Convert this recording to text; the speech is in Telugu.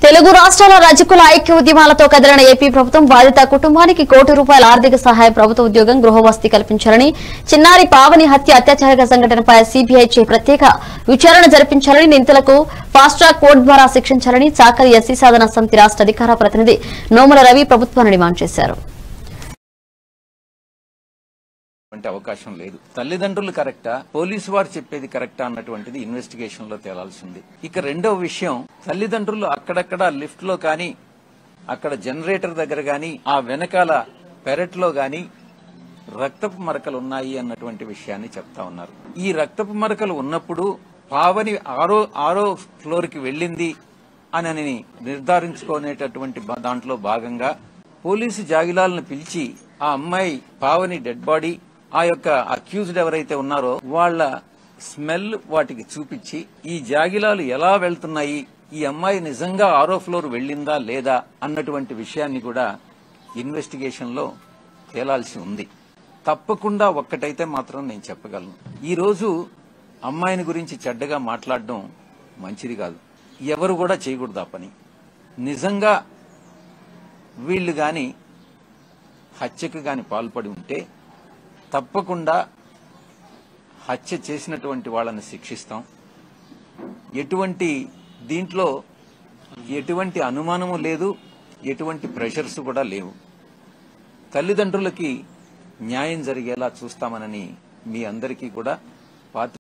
తెలుగు రాష్ట్రాల రజకుల ఐక్య ఉద్యమాలతో కదిలిన ఏపీ ప్రభుత్వం బాధిత కుటుంబానికి కోటి రూపాయల ఆర్థిక సహాయం ప్రభుత్వ ఉద్యోగం గృహవసతి కల్పించాలని చిన్నారి పావని హత్య అత్యాచార సంఘటనపై సీబీఐ చే ప్రత్యేక విచారణ జరిపించాలని నిందితులకు ఫాస్ట్ ట్రాక్ కోర్టు ద్వారా శిక్షించాలని చాకలి ఎస్సీ సాధన సమితి రాష్ట్ర అధికార ప్రతినిధి నోముల రవి ప్రభుత్వాన్ని డిమాండ్ చేశారు అంటే అవకాశం లేదు తల్లిదండ్రులు కరెక్టా పోలీసు వారు చెప్పేది కరెక్టా అన్నటువంటిది ఇన్వెస్టిగేషన్ లో తేలాల్సింది ఇక రెండవ విషయం తల్లిదండ్రులు అక్కడక్కడ లిఫ్ట్ లో కానీ అక్కడ జనరేటర్ దగ్గర గాని ఆ వెనకాల పెరట్ లో గాని రక్తపు మరకలు ఉన్నాయి అన్నటువంటి విషయాన్ని చెప్తా ఉన్నారు ఈ రక్తపు మరకలు ఉన్నప్పుడు పావని ఆరో ఆరో ఫ్లోర్ కి వెళ్ళింది అని నిర్ధారించుకునేటటువంటి బా- దాంట్లో భాగంగా పోలీసు జాగిలాలను పిలిచి ఆ అమ్మాయి పావని డెడ్ బాడీ ఆ యొక్క అక్యూజ్డ్ ఎవరైతే ఉన్నారో వాళ్ళ స్మెల్ వాటికి చూపించి ఈ జాగిలాలు ఎలా వెళ్తున్నాయి ఈ అమ్మాయి నిజంగా ఆరో ఫ్లోర్ వెళ్ళిందా లేదా అన్నటువంటి విషయాన్ని కూడా ఇన్వెస్టిగేషన్ లో తేలాల్సి ఉంది తప్పకుండా ఒక్కటైతే మాత్రం నేను చెప్పగలను ఈ రోజు అమ్మాయిని గురించి చెడ్డగా మాట్లాడడం మంచిది కాదు ఎవరు కూడా చేయకూడదు ఆ పని నిజంగా వీళ్ళు గాని హత్యకు గాని పాల్పడి ఉంటే తప్పకుండా హత్య చేసినటువంటి వాళ్ళని శిక్షిస్తాం ఎటువంటి దీంట్లో ఎటువంటి అనుమానము లేదు ఎటువంటి ప్రెషర్స్ కూడా లేవు తల్లిదండ్రులకి న్యాయం జరిగేలా చూస్తామనని మీ అందరికీ కూడా పాత్ర